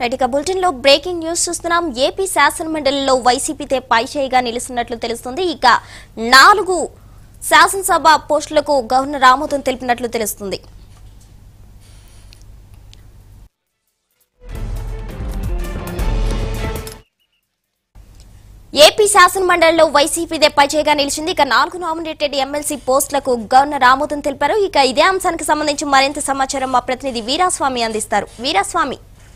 right ఇక bulletin లో breaking news చూస్తున్నాం ఏపీ శాసనమండలిలో వైసీపీతే పైచేయిగా నిలుస్తున్నట్లు తెలుస్తుంది ఇక నాలుగు శాసనసభ పోస్టులకు గవర్నర్ ఆమోదం తెలిపినట్లు తెలుస్తుంది ఏపీ శాసనమండలిలో వైసీపీదే పైచేయిగా నిలిచింది ఇక నాలుగు నామినేటెడ్ ఎమ్మెల్సీ పోస్టులకు గవర్నర్ ఆమోదం తెలిపారు ఇక ఇదే అంశానికి సంబంధించి మరింత సమాచారం మా ప్రతినిధి వీరాస్వామి అందిస్తారు వీరాస్వామి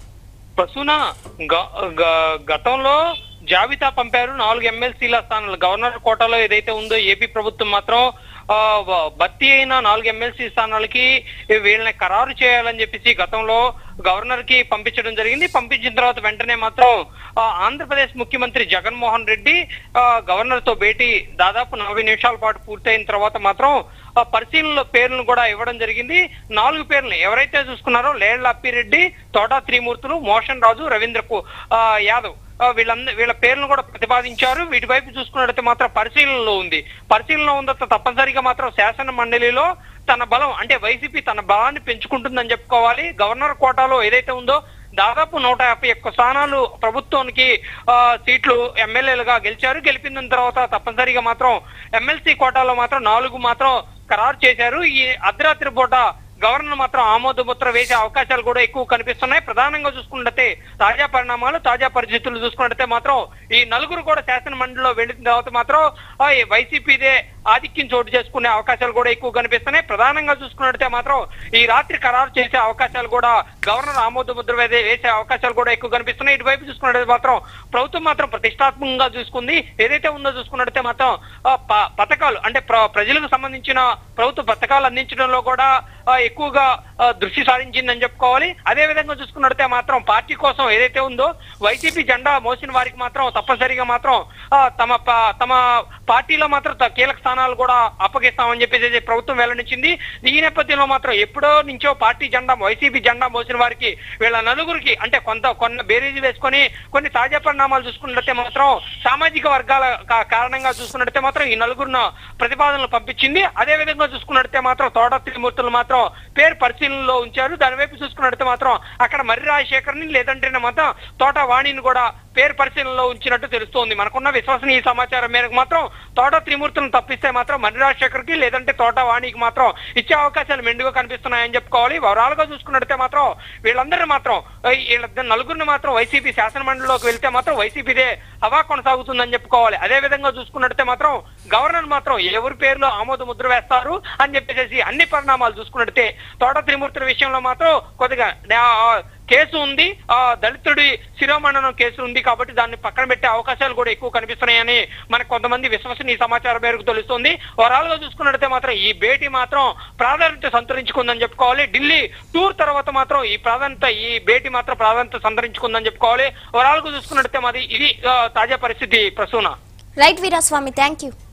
ప్రసూన గ- గ- గతంలో జాబితా పంపారు నాలుగు ఎమ్మెల్సీల స్థానాలు గవర్నర్ కోటాలో ఏదైతే ఉందో ఏపీ ప్రభుత్వం మాత్రం ఆ, వ- భర్తీ అయిన నాలుగు ఎమ్మెల్సీ స్థానాలకి వీళ్ళని ఖరారు చేయాలని చెప్పేసి గతంలో గవర్నర్ కి పంపించడం జరిగింది పంపించిన తర్వాత వెంటనే మాత్రం ఆ, ఆంధ్రప్రదేశ్ ముఖ్యమంత్రి జగన్మోహన్ రెడ్డి ఆ, గవర్నర్ తో భేటీ దాదాపు నలభై నిమిషాల పాటు పూర్తయిన తర్వాత మాత్రం ఆ, పరిశీలనలో పేర్లను కూడా ఇవ్వడం జరిగింది నాలుగు పేర్లు ఎవరైతే చూసుకున్నారో లేళ్ల అప్పిరెడ్డి తోటా త్రిమూర్తులు మోషన్ రాజు రవీంద్ర కు- ఆ, యాదవ్ ఆ, వీళ్ళంద వీళ్ళ పేర్లను కూడా ప్రతిపాదించారు వీటి వైపు చూసుకున్నట్లయితే మాత్రం పరిశీలనలో ఉంది పరిశీలనలో ఉందో తప్పనిసరిగా మాత్రం శాసన మండలిలో తన బలం అంటే వైసీపీ తన బలాన్ని పెంచుకుంటుందని చెప్పుకోవాలి గవర్నర్ కోటాలో ఏదైతే ఉందో దాదాపు నూట యాభై ఒక్క స్థానాలు ప్రభుత్వానికి ఆ, సీట్లు ఎమ్మెల్యేలుగా గెలిచారు గెలిపిన తర్వాత తప్పనిసరిగా మాత్రం ఎమ్మెల్సీ కోటాలో మాత్రం నాలుగు మాత్రం ఖరారు చేశారు ఈ అర్ధరాత్రి పూట గవర్నర్ మాత్రం ఆమోద ముద్ర వేసే అవకాశాలు కూడా ఎక్కువ కనిపిస్తున్నాయి ప్రధానంగా చూసుకున్నట్లయితే తాజా పరిణామాలు తాజా పరిస్థితులు చూసుకున్నట్లయితే మాత్రం ఈ నలుగురు కూడా శాసన మండలిలో వెళ్ళిన తర్వాత మాత్రం ఆ, ఈ వైసీపీదే ఆధిక్యం చోటు చేసుకునే అవకాశాలు కూడా ఎక్కువ కనిపిస్తున్నాయి ప్రధానంగా చూసుకున్నట్లయితే మాత్రం ఈ రాత్రి ఖరారు చేసే అవకాశాలు కూడా గవర్నర్ ఆమోద ముద్ర వేసే వేసే అవకాశాలు కూడా ఎక్కువ కనిపిస్తున్నాయి ఇటువైపు చూసుకున్నట్లయితే మాత్రం ప్రభుత్వం మాత్రం ప్రతిష్టాత్మకంగా చూసుకుంది ఏదైతే ఉందో చూసుకున్నట్లయితే మాత్రం ఆ, ప- పథకాలు అంటే ప్ర- ప్రజలకు సంబంధించిన ప్రభుత్వ పథకాలు అందించడంలో కూడా ఆ, ఎక్కువగా ఆ, దృష్టి సారించిందని చెప్పుకోవాలి అదే విధంగా చూసుకున్నట్లయితే మాత్రం పార్టీ కోసం ఏదైతే ఉందో వైసీపీ జెండా మోసిన వారికి మాత్రం తప్పనిసరిగా మాత్రం ఆ, తమ ప- తమ పార్టీలో మాత్రం త- కీలక స్థానాలు కూడా అప్పగిస్తామని చెప్పేసి ప్రభుత్వం వెల్లడించింది ఈ నేపథ్యంలో మాత్రం ఎప్పుడో నుంచో పార్టీ జెండా వైసీపీ జెండా మోసిన వారికి వీళ్ళ నలుగురికి అంటే కొంత కొన్న బేరీజు వేసుకొని కొన్ని తాజా పరిణామాలు చూసుకున్నట్లయితే మాత్రం సామాజిక వర్గాల కా- కారణంగా చూసుకున్నట్లయితే మాత్రం ఈ నలుగురును ప్రతిపాదనలు పంపించింది అదే విధంగా చూసుకున్నట్లయితే మాత్రం తోట త్రిమూర్తులు మాత్రం పేరు పరిశీలనలో ఉంచారు దాని వైపు చూసుకున్నట్లయితే మాత్రం అక్కడ మర్రి రాజశేఖర్ని లేదంటే మాత్రం తోట వాణిని కూడా పేరు పరిశీలనలో ఉంచినట్టు తెలుస్తోంది మనకున్న విశ్వసనీయ సమాచారం మేరకు మాత్రం తోట త్రిమూర్తులను తప్పిస్తే మాత్రం మర్రి రాజశేఖర్ కి లేదంటే తోట వాణికి మాత్రం ఇచ్చే అవకాశాలు మెండుగా కనిపిస్తున్నాయని చెప్పుకోవాలి ఓవరాల్ గా చూసుకున్నట్లయితే మాత్రం వీళ్ళందరూ మాత్రం ఈ- వీళ్ళ నలుగురిని మాత్రం వైసీపీ శాసన మండలిలోకి వెళ్తే మాత్రం వైసీపీదే హవా కొనసాగుతుందని చెప్పుకోవాలి అదే విధంగా చూసుకున్నట్లయితే మాత్రం గవర్నర్ మాత్రం ఎవరి పేరులో ఆమోద ముద్ర వేస్తారు అని చెప్పేసి అన్ని పరిణామాలు చూసుకున్నట్లయితే తోట త్రిమూర్తుల విషయంలో మాత్రం కొద్దిగా ఆ, కేసు ఉంది ఆ దళితుడి శిరోమండనం కేసు ఉంది కాబట్టి దాన్ని పక్కన పెట్టే అవకాశాలు కూడా ఎక్కువ కనిపిస్తున్నాయని మనకు కొంతమంది విశ్వసనీయ సమాచారం మేరకు తెలుస్తుంది ఓవరాల్ గా చూసుకున్నట్లయితే మాత్రం ఈ భేటీ మాత్రం ప్రాధాన్యత సంతరించుకుందని చెప్పుకోవాలి ఢిల్లీ టూర్ తర్వాత మాత్రం ఈ ప్రాధాన్యత ఈ భేటీ మాత్రం ప్రాధాన్యత సంతరించుకుందని చెప్పుకోవాలి ఓవరాల్ గా చూసుకున్నట్లయితే మాది ఇది ఆ, తాజా పరిస్థితి Prasuna right Veeraswamy thank you